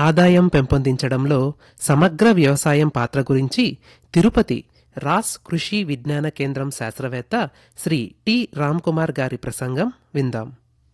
ఆదాయం పెంపొందించడంలో సమగ్ర వ్యవసాయం పాత్ర గురించి తిరుపతి రాస్ కృషి విజ్ఞాన కేంద్రం శాస్త్రవేత్త శ్రీ టి రామ్కుమార్ గారి ప్రసంగం విందాం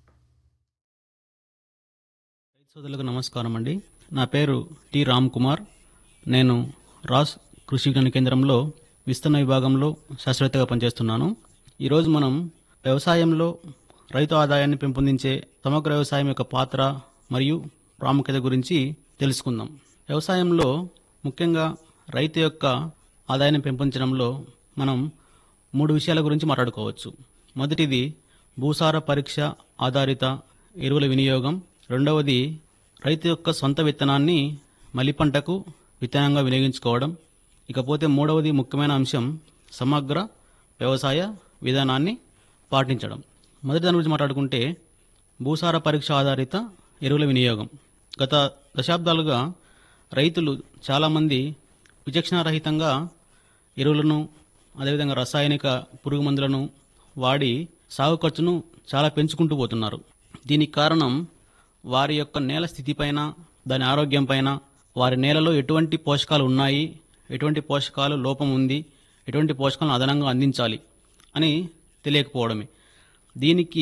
రైతు సోదరులకు నమస్కారం అండి నా పేరు టి రామ్ కుమార్ నేను రాస్ కృషి విజ్ఞాన కేంద్రంలో విస్తరణ విభాగంలో శాస్త్రవేత్తగా పనిచేస్తున్నాను ఈరోజు మనం వ్యవసాయంలో రైతు ఆదాయాన్ని పెంపొందించే సమగ్ర వ్యవసాయం యొక్క పాత్ర మరియు ప్రాముఖ్యత గురించి తెలుసుకుందాం వ్యవసాయంలో ముఖ్యంగా రైతు యొక్క ఆదాయాన్ని పెంపొందించడంలో మనం మూడు విషయాల గురించి మాట్లాడుకోవచ్చు మొదటిది భూసార పరీక్ష ఆధారిత ఎరువుల వినియోగం రెండవది రైతు యొక్క సొంత విత్తనాన్ని మలి పంటకు విత్తనంగా వినియోగించుకోవడం ఇకపోతే మూడవది ముఖ్యమైన అంశం సమగ్ర వ్యవసాయ విధానాన్ని పాటించడం మొదటి దాని గురించి మాట్లాడుకుంటే భూసార పరీక్ష ఆధారిత ఎరువుల వినియోగం గత దశాబ్దాలుగా రైతులు చాలామంది విచక్షణారహితంగా ఎరువులను అదేవిధంగా రసాయనిక పురుగు మందులను వాడి సాగు ఖర్చును చాలా పెంచుకుంటూ పోతున్నారు దీనికి కారణం వారి యొక్క నేల స్థితిపైన దాని ఆరోగ్యం పైన వారి నేలలో ఎటువంటి పోషకాలు ఉన్నాయి ఎటువంటి పోషకాలు లోపం ఉంది ఎటువంటి పోషకాలను అదనంగా అందించాలి అని తెలియకపోవడమే దీనికి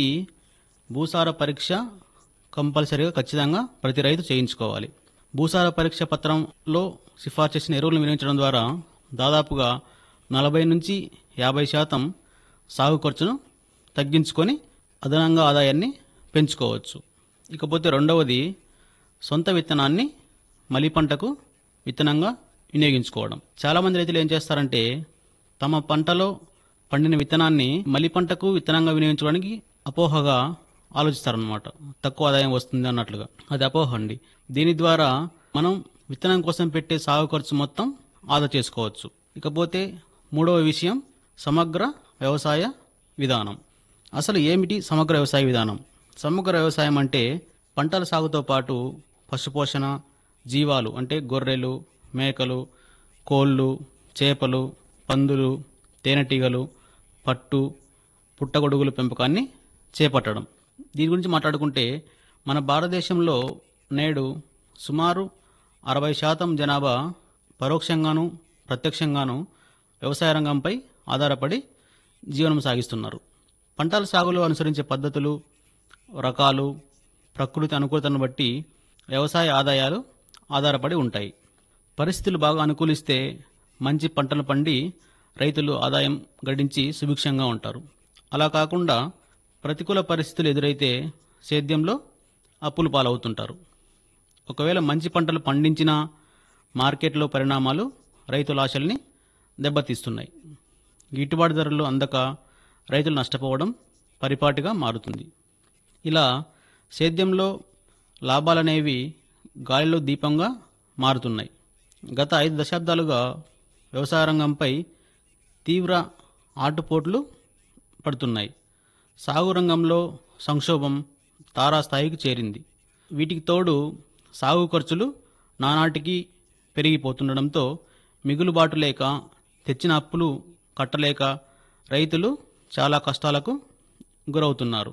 భూసార పరీక్ష కంపల్సరీగా ఖచ్చితంగా ప్రతి రైతు చేయించుకోవాలి భూసార పరీక్ష పత్రంలో సిఫార్సు చేసిన ఎరువులను వినియోగించడం ద్వారా దాదాపుగా నలభై నుంచి యాభై శాతం సాగు ఖర్చును తగ్గించుకొని అదనంగా ఆదాయాన్ని పెంచుకోవచ్చు ఇకపోతే రెండవది సొంత విత్తనాన్ని మలి పంటకు విత్తనంగా వినియోగించుకోవడం చాలామంది రైతులు ఏం చేస్తారంటే తమ పంటలో పండిన విత్తనాన్ని మలి పంటకు విత్తనంగా వినియోగించడానికి అపోహగా ఆలోచిస్తారనమాట తక్కువ ఆదాయం వస్తుంది అన్నట్లుగా అది అపోహ అండి దీని ద్వారా మనం విత్తనం కోసం పెట్టే సాగు ఖర్చు మొత్తం ఆదా చేసుకోవచ్చు ఇకపోతే మూడవ విషయం సమగ్ర వ్యవసాయ విధానం అసలు ఏమిటి సమగ్ర వ్యవసాయ విధానం సమగ్ర వ్యవసాయం అంటే పంటల సాగుతో పాటు పశుపోషణ జీవాలు అంటే గొర్రెలు మేకలు కోళ్ళు చేపలు పందులు తేనెటీగలు పట్టు పుట్టగొడుగుల పెంపకాన్ని చేపట్టడం దీని గురించి మాట్లాడుకుంటే మన భారతదేశంలో నేడు సుమారు అరవై శాతం జనాభా పరోక్షంగాను ప్రత్యక్షంగాను వ్యవసాయ రంగంపై ఆధారపడి జీవనం సాగిస్తున్నారు పంటల సాగులో అనుసరించే పద్ధతులు రకాలు ప్రకృతి అనుకూలతను బట్టి వ్యవసాయ ఆదాయాలు ఆధారపడి ఉంటాయి పరిస్థితులు బాగా అనుకూలిస్తే మంచి పంటలు పండి రైతులు ఆదాయం గడించి సుభిక్షంగా ఉంటారు అలా కాకుండా ప్రతికూల పరిస్థితులు ఎదురైతే సేద్యంలో అప్పులు పాలవుతుంటారు ఒకవేళ మంచి పంటలు పండించినా మార్కెట్లో పరిణామాలు రైతుల ఆశల్ని దెబ్బతీస్తున్నాయి గిట్టుబాటు ధరలు అందక రైతులు నష్టపోవడం పరిపాటిగా మారుతుంది ఇలా సేద్యంలో లాభాలనేవి గాలిలో దీపంగా మారుతున్నాయి గత ఐదు దశాబ్దాలుగా వ్యవసాయ రంగంపై తీవ్ర ఆటుపోట్లు పడుతున్నాయి సాగు రంగంలో సంక్షోభం తారాస్థాయికి చేరింది వీటికి తోడు సాగు ఖర్చులు నానాటికి పెరిగిపోతుండడంతో మిగులుబాటు లేక తెచ్చిన అప్పులు కట్టలేక రైతులు చాలా కష్టాలకు గురవుతున్నారు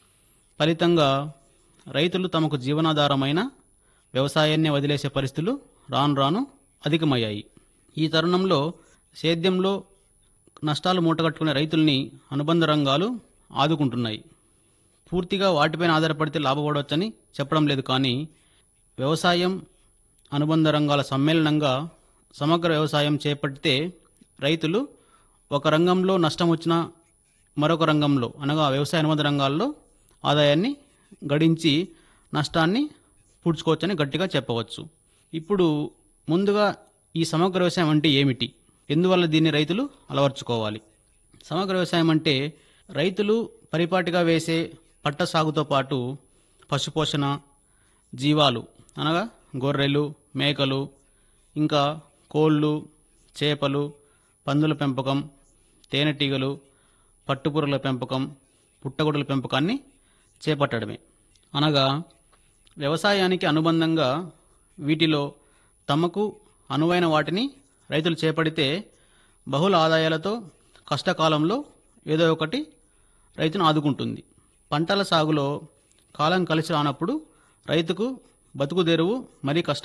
ఫలితంగా రైతులు తమకు జీవనాధారమైన వ్యవసాయాన్ని వదిలేసే పరిస్థితులు రాను రాను అధికమయ్యాయి ఈ తరుణంలో సేద్యంలో నష్టాలు మూటగట్టుకునే రైతుల్ని అనుబంధ రంగాలు ఆదుకుంటున్నాయి పూర్తిగా వాటిపైన ఆధారపడితే లాభపడవచ్చని చెప్పడం లేదు కానీ వ్యవసాయం అనుబంధ రంగాల సమ్మేళనంగా సమగ్ర వ్యవసాయం చేపడితే రైతులు ఒక రంగంలో నష్టం వచ్చినా మరొక రంగంలో అనగా వ్యవసాయ అనుబంధ రంగాల్లో ఆదాయాన్ని గడించి నష్టాన్ని పూడ్చుకోవచ్చని గట్టిగా చెప్పవచ్చు ఇప్పుడు ముందుగా ఈ సమగ్ర వ్యవసాయం అంటే ఏమిటి ఎందువల్ల దీన్ని రైతులు అలవర్చుకోవాలి సమగ్ర వ్యవసాయం అంటే రైతులు పరిపాటిగా వేసే పట్ట సాగుతో పాటు పశుపోషణ జీవాలు అనగా గొర్రెలు మేకలు ఇంకా కోళ్ళు చేపలు పందుల పెంపకం తేనెటీగలు పట్టుపురుగుల పెంపకం పుట్టగొడుల పెంపకాన్ని చేపట్టడమే అనగా వ్యవసాయానికి అనుబంధంగా వీటిలో తమకు అనువైన వాటిని రైతులు చేపడితే బహుళ ఆదాయాలతో కష్టకాలంలో ఏదో ఒకటి రైతును ఆదుకుంటుంది పంటల సాగులో కాలం కలిసి రానప్పుడు రైతుకు బతుకుదెరువు మరీ కష్టం